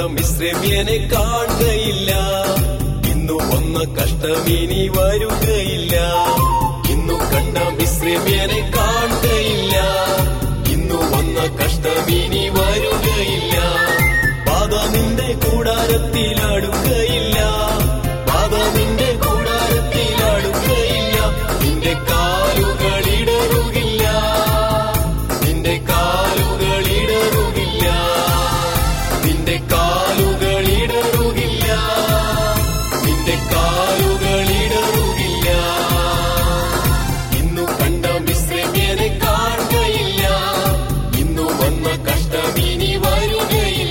മിശ്രമ്യനെ കാണുകയില്ല ഇന്നു വന്ന കഷ്ടമിനി വരുകയില്ല ഇന്നു കണ്ട മിശ്രമ്യനെ കാണുകയില്ല ഇന്നു വന്ന കഷ്ടമിനി വരുകയില്ല പാത നിന്റെ കൂടാരത്തിൽ അടുക്കയില്ല പാത നിന്റെ കൂടാരത്തിൽ അടുക്കയില്ല നിന്റെ കാലുകൾ ഇടറുകില്ല നിന്റെ കാലുകൾ ഇടറുകില്ല നിന്റെ കാലുകൾ ഇടറുകില്ല നിന്റെ കാലുകൾ ഇടറുകില്ല ഇന്നു കണ്ട മിശ്രമ്യനെ കാണുകയില്ല ഇന്നു വന്ന കഷ്ടമിനി വരുകയില്ല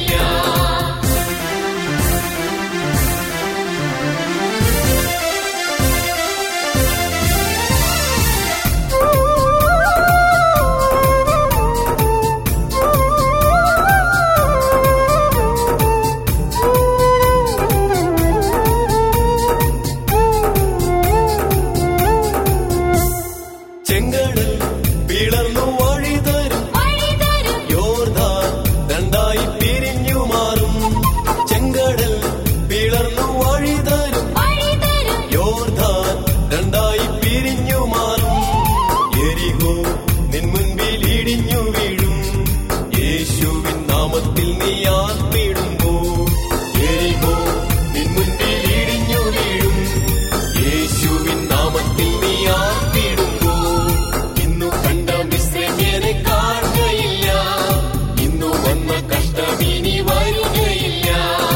ചെങ്കടൽ പിളർന്നു വഴി തരും വഴിതരും യോർദാൻ രണ്ടായി പിരിഞ്ഞു മാറും ചെങ്കടൽ പിളർന്നു വഴി തരും വഴിതരും യോർദാൻ രണ്ടായി പിരിഞ്ഞു മാറും എരിഹോ നിൻ മുൻപിൽ ഇടിഞ്ഞു വീഴും യേശുവിൻ നാമത്തിൽ നീ ആർപ്പിടുമ്പോ എരിഹോ നിൻ മുൻപിൽ ഇടിഞ്ഞു വീഴും യേശുവിൻ നാമത്തിൽ നീ ആർപ്പിടുമ്പോ ഇന്നു കണ്ട മിശ്രമ്യനെ കാണുകയില്ല ഇന്നു വന്ന കഷ്ടമിനി വരുകയില്ല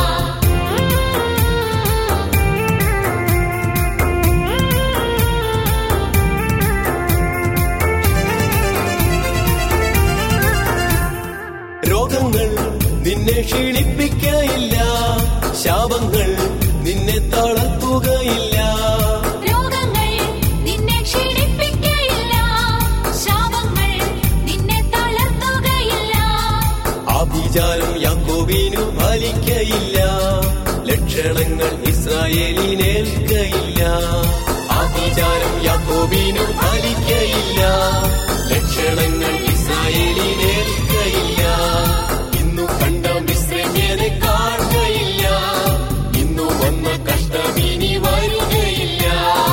രോഗങ്ങൾ നിന്നെ ക്ഷീണിപ്പിക്കയില്ല ശാപങ്ങൾ നിന്നെ തളർത്തുകയില്ല രോഗങ്ങൾ നിന്നെ ക്ഷീണിപ്പിക്കയില്ല ശാപങ്ങൾ നിന്നെ തളർത്തുകയില്ല ആഭിചാരം യാക്കോബിനു ഫലിക്കയില്ല ലക്ഷണങ്ങൾ ഇസ്രായേലിനേൽക്കയില്ല ആഭിചാരം യാക്കോബിനു ഫലിക്കയില്ല ലക്ഷണങ്ങൾ ഇസ്രായേലിനേൽക്കയില്ല ഇന്നു കണ്ട മിശ്രമ്യനെ കാണുകയില്ല ഇന്നു വന്ന കഷ്ടമിനി വരുകയില്ല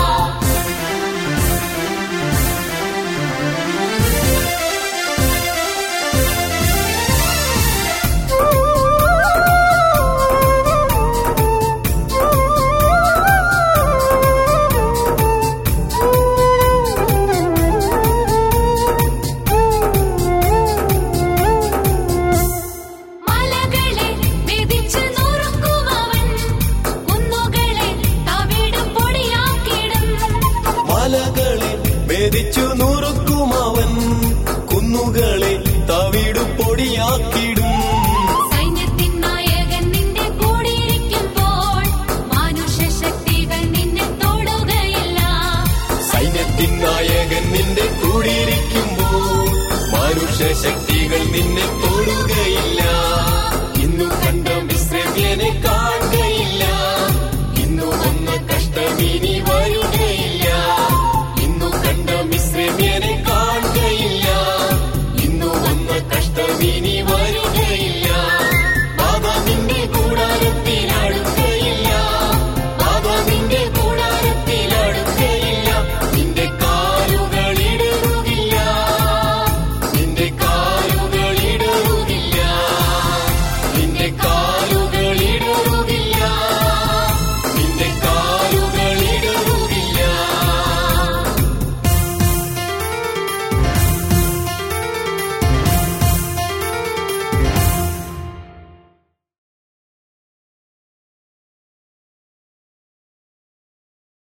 മലകളെ മെതിച്ച് നുറുക്കുമവൻ കുന്നുകളെ തവിടും പൊടിയാക്കിടും മലകളെ മെതിച്ചു നുറുക്കുമവൻ കുന്നുകളെ തവിടു പൊടിയാക്കിടും സൈന്യത്തിൻ നായകൻ നിന്റെ കൂടിയിരിക്കുമ്പോൾ മാനുഷ്യ ശക്തികൾ നിന്നെ തൊടുകയില്ല സൈന്യത്തിൻ നായകൻ നിന്റെ കൂടിയിരിക്കുമ്പോൾ മനുഷ്യ ശക്തികൾ നിന്നെ തൊടുകയില്ല ഇന്നു കണ്ട മിശ്രവ്യനെ കാണുകയില്ല ഇന്നു വന്ന കഷ്ടമിനി വരും